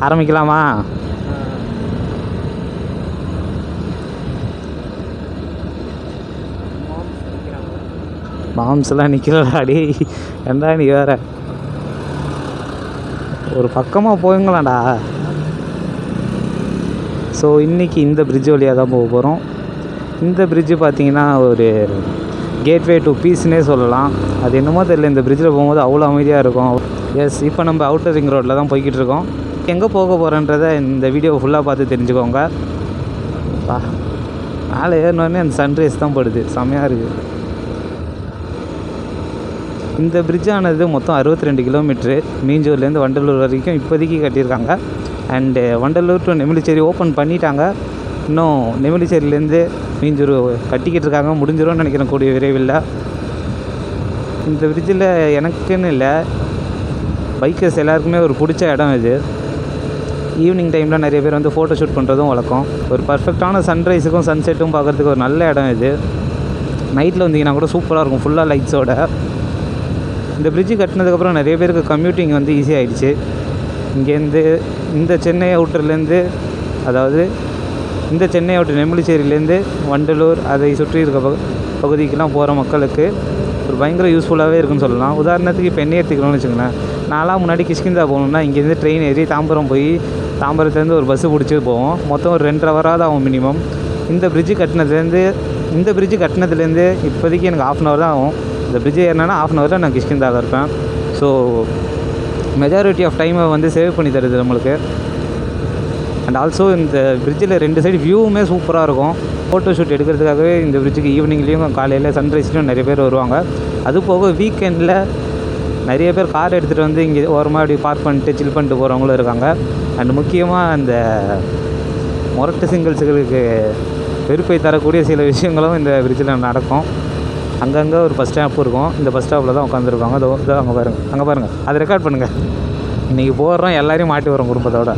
ஆரம்பிக்கலாமா மாம்ஸ்லாம் நிற்கலடாடி ஏன்டா நீ வேற ஒரு பக்கமாக போயுங்களாடா ஸோ இன்றைக்கி இந்த பிரிட்ஜ் வழியாக தான் போக போகிறோம் இந்த பிரிட்ஜு பார்த்தீங்கன்னா ஒரு கேட்வே டு பீஸ்னே சொல்லலாம் அது என்னமோ தெரியல இந்த பிரிட்ஜில் போகும்போது அவ்வளோ அமைதியாக இருக்கும் எஸ் இப்போ நம்ம அவுட்டர் ரிங் ரோட்டில் தான் போய்கிட்டு இருக்கோம் எங்கே போக போகிறேன்றதை இந்த வீடியோ ஃபுல்லாக பார்த்து தெரிஞ்சுக்கோங்க பா மேலே ஏறினோடனே அந்த சன்ரைஸ் தான் படுது செம்மையாக இருக்குது இந்த bridge ஆனது மொத்தம் அறுபத்தி ரெண்டு கிலோமீட்ரு மீஞ்சூர்லேருந்து வண்டலூர் வரைக்கும் இப்போதைக்கு கட்டியிருக்காங்க and Vandalur to Nemilicheri open பண்ணிட்டாங்க இன்னும் நெமிலிச்சேரியிலேருந்து மீஞ்சூர் கட்டிக்கிட்டு இருக்காங்க முடிஞ்சிரும்னு நினைக்கிறேன் கூடிய விரைவில் இந்த பிரிட்ஜில் எனக்குன்னு இல்லை பைக்கர்ஸ் எல்லாருக்குமே ஒரு பிடிச்ச இடம் இது ஈவினிங் டைமில் நிறைய பேர் வந்து ஃபோட்டோ ஷூட் பண்ணுறதும் வழக்கம் ஒரு பர்ஃபெக்டான சன்ரைஸுக்கும் சன்செட்டும் பார்க்குறதுக்கு ஒரு நல்ல இடம் இது நைட்டில் வந்தீங்கன்னா கூட சூப்பராக இருக்கும் ஃபுல்லாக லைட்ஸோட இந்த பிரிட்ஜு கட்டினதுக்கப்புறம் நிறைய பேருக்கு கம்யூட்டிங் வந்து ஈஸி ஆயிடுச்சு இங்கேருந்து இந்த சென்னை அவுட்டர்லேருந்து அதாவது இந்த சென்னை அவுட்டர் நெம்பிளிச்சேரியிலேருந்து வண்டலூர் அதை சுற்றி இருக்க பகு பகுதிக்கெலாம் போகிற மக்களுக்கு ஒரு பயங்கர யூஸ்ஃபுல்லாகவே இருக்குன்னு சொல்லலாம் உதாரணத்துக்கு இப்போ என்ன எடுத்துக்கணும்னு வச்சுக்கோங்களேன் நான்லாம் முன்னாடி கிஷ்கிந்தா போகணுன்னா இங்கேருந்து ட்ரெயின் ஏறி தாம்பரம் போய் தாம்பரத்துலேருந்து ஒரு பஸ்ஸு பிடிச்சி போவோம் மொத்தம் ஒரு ரெண்டரை ஹவராக ஆகும் மினிமம் இந்த பிரிட்ஜு கட்டினதுலேருந்து இந்த பிரிட்ஜு கட்டினதுலேருந்து இப்போதைக்கு எனக்கு ஆஃப் அன் ஹவர் தான் ஆகும் இந்த பிரிட்ஜ் ஏறினா ஆஃப் அன் ஹவரில் நான் கிஷ்கிந்தாவில் இருப்பேன் ஸோ மெஜாரிட்டி ஆஃப் டைமை வந்து சேவ் பண்ணி தருது நம்மளுக்கு அண்ட் ஆல்சோ இந்த பிரிட்ஜில் ரெண்டு சைடு வியூவுமே சூப்பராக இருக்கும் ஃபோட்டோ ஷூட் எடுக்கிறதுக்காகவே இந்த பிரிட்ஜுக்கு ஈவினிங்லேயும் காலையில் சன்ரைஸ்லையும் நிறைய பேர் வருவாங்க அது போக வீக்கெண்டில் நிறைய பேர் கார் எடுத்துகிட்டு வந்து இங்கே ஓரமாக அப்படி பார்க் பண்ணிட்டு சில் பண்ணிட்டு போகிறவங்களும் இருக்காங்க அண்ட் முக்கியமாக அந்த முரட்டு சிங்கிள்ஸுகளுக்கு வெறுப்பை தரக்கூடிய சில விஷயங்களும் இந்த பிரிட்ஜில் நடக்கும் அங்கங்கே ஒரு பஸ் ஸ்டாப் இருக்கும் இந்த பஸ் ஸ்டாப்பில் தான் உட்காந்துருக்காங்க அதோ இதோ அங்கே பாருங்கள் அங்கே பாருங்கள் அதை ரெக்கார்ட் பண்ணுங்கள் இன்றைக்கி போடுறோம் எல்லாரையும் மாட்டி வரோம் குடும்பத்தோட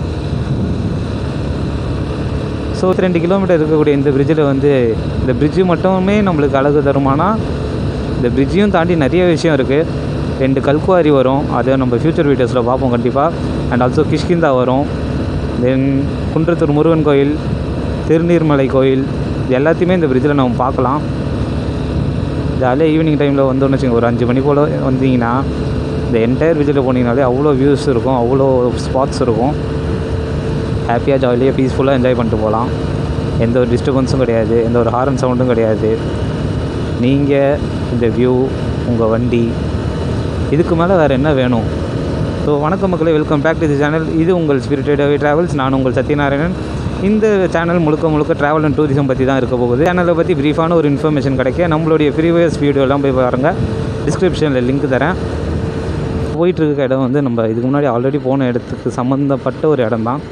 ஸோ ரெண்டு கிலோமீட்டர் இருக்கக்கூடிய இந்த பிரிட்ஜில் வந்து இந்த பிரிட்ஜு மட்டுமே நம்மளுக்கு அழகு தருமானா இந்த பிரிட்ஜையும் தாண்டி நிறைய விஷயம் இருக்குது ரெண்டு கல்குவாரி வரும் அதை நம்ம ஃப்யூச்சர் வீடியோஸில் பார்ப்போம் கண்டிப்பாக அண்ட் ஆல்சோ கிஷ்கிந்தா வரும் தென் குன்றத்தூர் முருகன் கோயில் திருநீர்மலை கோயில் இது எல்லாத்தையுமே இந்த பிரிட்ஜில் நம்ம பார்க்கலாம் ஜாலியாக ஈவினிங் டைமில் வந்தோன்னு வச்சுங்க ஒரு அஞ்சு மணி போல் வந்தீங்கன்னா இந்த என்டையர் பிரிட்ஜில் போனீங்கனாலே அவ்வளோ வியூஸ் இருக்கும் அவ்வளோ ஸ்பாட்ஸ் இருக்கும் ஹாப்பியாக ஜாலியாக பீஸ்ஃபுல்லாக என்ஜாய் பண்ணிட்டு போகலாம் எந்த ஒரு டிஸ்டர்பன்ஸும் கிடையாது எந்த ஒரு ஹாரன் சவுண்டும் கிடையாது நீங்கள் இந்த வியூ உங்கள் வண்டி இதுக்கு மேலே வேறு என்ன வேணும் ஸோ வணக்கம் மக்களே welcome back to the channel இது உங்கள் ஸ்பிரிட்டட் அவே ட்ராவல்ஸ் நான் உங்கள் சத்யநாராயணன் இந்த சேனல் முழுக்க முழுக்க ட்ராவல் அண்ட் டூரிசம் பற்றி தான் இருக்க போகுது சேனலை பற்றி ப்ரீஃபான ஒரு இன்ஃபர்மேஷன் கிடைக்க நம்மளுடைய ப்ரீவியஸ் வீடியோலாம் போய் பாருங்கள் டிஸ்கிரிப்ஷனில் லிங்க் தரேன் போயிட்டுருக்க இடம் வந்து நம்ம இதுக்கு முன்னாடி ஆல்ரெடி போன இடத்துக்கு சம்மந்தப்பட்ட ஒரு இடம் தான்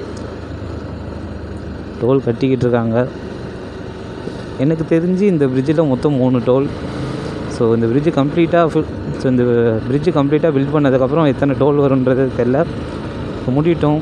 டோல் கட்டிக்கிட்டு இருக்காங்க எனக்கு தெரிஞ்சு இந்த பிரிட்ஜில் மொத்தம் மூணு டோல் ஸோ இந்த பிரிட்ஜு கம்ப்ளீட்டாக ஸோ இந்த பிரிட்ஜு கம்ப்ளீட்டாக பில்ட் பண்ணதுக்கப்புறம் எத்தனை டோல் வரும்ன்றது தெரில முடிட்டோம்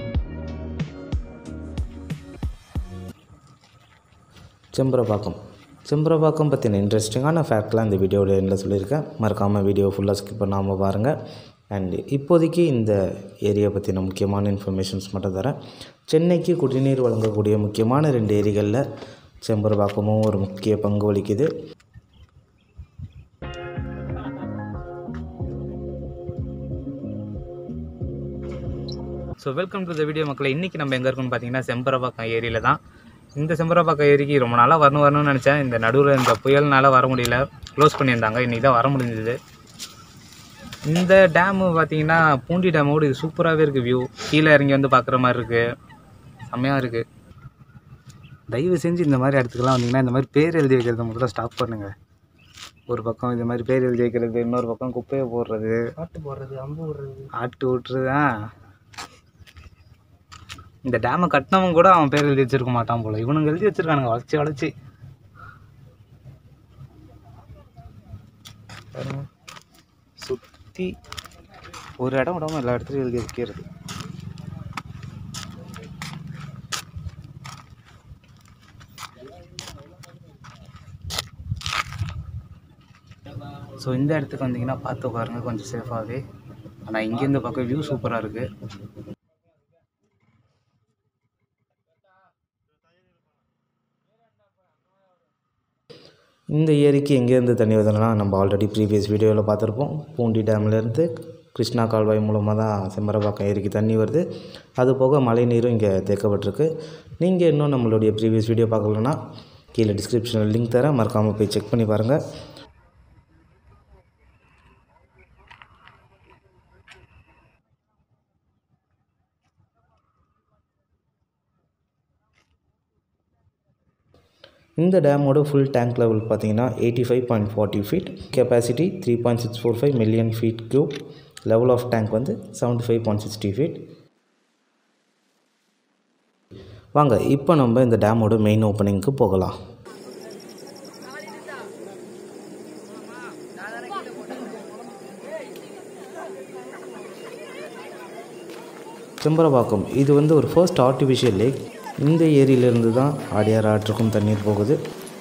செம்பரப்பாக்கம் செம்பரபாக்கம் பற்றின இன்ட்ரெஸ்டிங்கான ஃபேக்ட்லாம் இந்த வீடியோவில் என்ன சொல்லியிருக்கேன் மறக்காமல் வீடியோ ஃபுல்லாக ஸ்கிப் பண்ணாமல் பாருங்கள் அண்ட் இப்போதைக்கு இந்த ஏரியா பற்றின முக்கியமான இன்ஃபர்மேஷன்ஸ் மட்டும் தரேன் சென்னைக்கு குடிநீர் வழங்கக்கூடிய முக்கியமான ரெண்டு ஏரிகளில் செம்பரபாக்கமும் ஒரு முக்கிய பங்கு வகிக்குது so welcome to the video மக்களை இன்றைக்கி நம்ம எங்கே இருக்கோம்னு பார்த்தீங்கன்னா செம்பரபாக்கம் ஏரியில் தான் இந்த செம்பரபாக்கம் ஏரிக்கு ரொம்ப நாளாக வரணும் வரணும்னு நினச்சேன் இந்த நடுவில் இந்த புயல்னால வர முடியல க்ளோஸ் பண்ணியிருந்தாங்க இன்றைக்கி தான் வர முடிஞ்சது இந்த டேமு பார்த்தீங்கன்னா பூண்டி டேமோடு இது சூப்பராகவே இருக்குது வியூ கீழே இறங்கி வந்து பார்க்குற மாதிரி இருக்குது செம்மையாக இருக்குது தயவு செஞ்சு இந்த மாதிரி இடத்துக்குலாம் வந்தீங்கன்னா இந்த மாதிரி பேர் எழுதி வைக்கிறத முதல்ல ஸ்டாப் பண்ணுங்கள் ஒரு பக்கம் இந்த மாதிரி பேர் எழுதி வைக்கிறது இன்னொரு பக்கம் குப்பையை போடுறது ஆட்டு போடுறது அம்பு விடுறது ஆட்டு விட்டுருதா இந்த டேமை கட்டினவன் கூட அவன் பேர் எழுதி வச்சிருக்க மாட்டான் போல இவனுங்க எழுதி வச்சிருக்கானுங்க வளைச்சி வளைச்சி பாருங்க. சுத்தி ஒரு இடம் விடாம எல்லா இடத்துலையும் எழுதி வைக்கிறது ஸோ இந்த இடத்துக்கு வந்தீங்கன்னா பார்த்து உட்காருங்க கொஞ்சம் சேஃபாகவே ஆனால் இங்கேருந்து பார்க்க வியூ சூப்பராக இருக்குது இந்த ஏரிக்கு எங்கேருந்து தண்ணி வருதுன்னா நம்ம ஆல்ரெடி ப்ரீவியஸ் வீடியோவில் பார்த்துருப்போம் பூண்டி டேம்லேருந்து கிருஷ்ணா கால்வாய் மூலமாக தான் செம்பரபாக்கம் ஏரிக்கு தண்ணி வருது அது போக மழை நீரும் இங்கே தேக்கப்பட்டிருக்கு நீங்கள் இன்னும் நம்மளுடைய ப்ரீவியஸ் வீடியோ பார்க்கலன்னா கீழே டிஸ்கிரிப்ஷனில் லிங்க் தரேன் மறக்காமல் போய் செக் பண்ணி பாருங்கள் இந்த டேமோட ஃபுல் டேங்க் லெவல் பார்த்தீங்கன்னா eighty five point forty feet capacity three point six four five million feet cube level of tank வந்து seventy five point sixty feet வாங்க இப்போ நம்ம இந்த டேமோட மெயின் ஓப்பனிங்க்கு போகலாம் செம்பரபாக்கம் இது வந்து ஒரு ஃபர்ஸ்ட் ஆர்டிஃபிஷியல் லேக் இந்த ஏரியிலேருந்து தான் ஆடியார் ஆற்றுக்கும் தண்ணீர் போகுது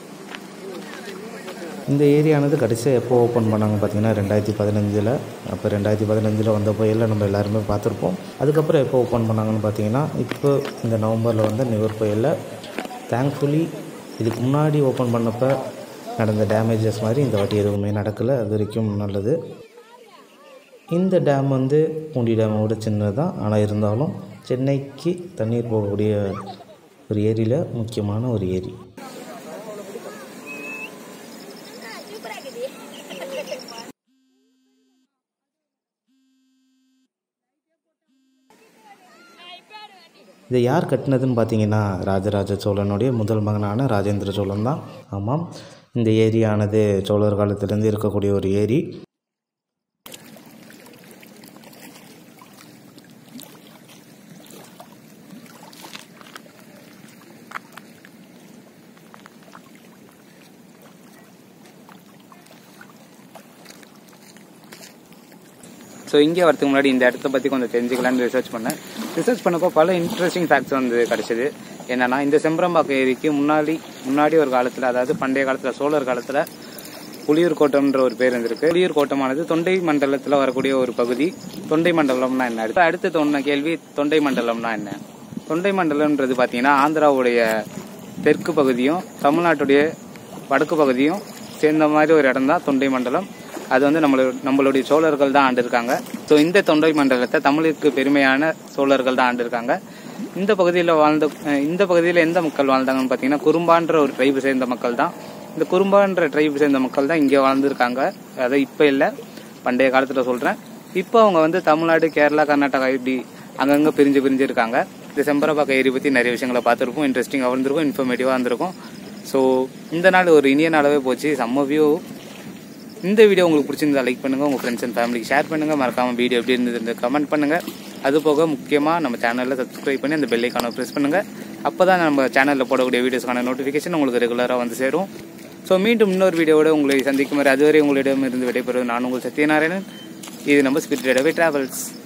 இந்த ஏரியானது கடைசியாக எப்போ ஓப்பன் பண்ணாங்க பார்த்தீங்கன்னா ரெண்டாயிரத்தி பதினஞ்சில் அப்போ ரெண்டாயிரத்தி பதினஞ்சில் வந்த புயலில் நம்ம எல்லாருமே பார்த்துருப்போம் அதுக்கப்புறம் எப்போ ஓப்பன் பண்ணாங்கன்னு பார்த்தீங்கன்னா இப்போ இந்த நவம்பரில் வந்த நிவர் புயலில் தேங்க்ஃபுல்லி இதுக்கு முன்னாடி ஓப்பன் பண்ணப்போ நடந்த டேமேஜஸ் மாதிரி இந்த வாட்டி எதுவுமே நடக்கலை அது வரைக்கும் நல்லது இந்த டேம் வந்து பூண்டி டேமோட சின்னது தான் ஆனால் இருந்தாலும் சென்னைக்கு தண்ணீர் போகக்கூடிய ஒரு ஏரியில் முக்கியமான ஒரு ஏரி இதை யார் கட்டினதுன்னு பார்த்தீங்கன்னா ராஜராஜ சோழனுடைய முதல் மகனான ராஜேந்திர சோழன் தான் ஆமாம் இந்த ஏரியானது சோழர் காலத்திலேருந்து இருக்கக்கூடிய ஒரு ஏரி ஸோ இங்கே வரதுக்கு முன்னாடி இந்த இடத்த பற்றி கொஞ்சம் தெரிஞ்சுக்கலான்னு ரிசர்ச் பண்ணேன் ரிசர்ச் பண்ணப்போ பல இன்ட்ரெஸ்டிங் ஃபேக்ட்ஸ் வந்து கிடச்சிது என்னன்னா இந்த செம்பரம்பாக்கம் ஏரிக்கு முன்னாடி முன்னாடி ஒரு காலத்தில் அதாவது பண்டைய காலத்தில் சோழர் காலத்தில் புலியூர் கோட்டம்ன்ற ஒரு பேர் இருந்திருக்கு புலியூர் கோட்டமானது தொண்டை மண்டலத்தில் வரக்கூடிய ஒரு பகுதி தொண்டை மண்டலம்னா என்ன அடுத்து அடுத்து தோணுன கேள்வி தொண்டை மண்டலம்னா என்ன தொண்டை மண்டலம்ன்றது பார்த்தீங்கன்னா ஆந்திராவுடைய தெற்கு பகுதியும் தமிழ்நாட்டுடைய வடக்கு பகுதியும் சேர்ந்த மாதிரி ஒரு இடம் தான் தொண்டை மண்டலம் அது வந்து நம்மள நம்மளுடைய சோழர்கள் தான் ஆண்டிருக்காங்க ஸோ இந்த தொண்டை மண்டலத்தை தமிழுக்கு பெருமையான சோழர்கள் தான் ஆண்டிருக்காங்க இந்த பகுதியில் வாழ்ந்த அஹ் இந்த பகுதியில் எந்த மக்கள் வாழ்ந்தாங்கன்னு பார்த்தீங்கன்னா குறும்பான்ற ஒரு ட்ரைபு சேர்ந்த மக்கள் தான் இந்த குறும்பான்ற ட்ரைபு சேர்ந்த மக்கள் தான் இங்கே வாழ்ந்திருக்காங்க அதை இப்போ இல்லை பண்டைய காலத்தில் சொல்கிறேன் இப்போ அவங்க வந்து தமிழ்நாடு கேரளா கர்நாடகா இப்படி அங்கங்கே பிரிஞ்சு பிரிஞ்சு இருக்காங்க இந்த செம்பரபாக்கம் ஏரி பற்றி நிறைய விஷயங்களை பார்த்துருப்போம் இன்ட்ரெஸ்டிங்காக இருந்திருக்கும் இன்ஃபர்மேட்டிவாக இருந்திருக்கும் ஸோ இந்த நாள் ஒரு இனிய நாளாகவே போச்சு செம்ம வியூ இந்த வீடியோ உங்களுக்கு பிடிச்சிருந்தா லைக் பண்ணுங்கள் உங்கள் ஃப்ரெண்ட்ஸ் அண்ட் ஃபேமிலிக்கு ஷேர் பண்ணுங்கள் மறக்காமல் வீடியோ எப்படி இருந்தது கமெண்ட் பண்ணுங்கள் அது போக முக்கியமாக நம்ம சேனலில் சப்ஸ்கிரைப் பண்ணி அந்த பெல் ஐக்கானை ப்ரெஸ் பண்ணுங்கள் அப்போ தான் நம்ம சேனலில் போடக்கூடிய வீடியோஸ்க்கான நோட்டிஃபிகேஷன் உங்களுக்கு ரெகுலராக வந்து சேரும் ஸோ மீண்டும் இன்னொரு வீடியோவோட உங்களை சந்திக்கும் வரை அதுவரை உங்களிடம் இருந்து விடைபெறுவது நான் உங்கள் சத்யநாராயணன் இது நம்ம ஸ்பிரிட் ட்ராவல்ஸ்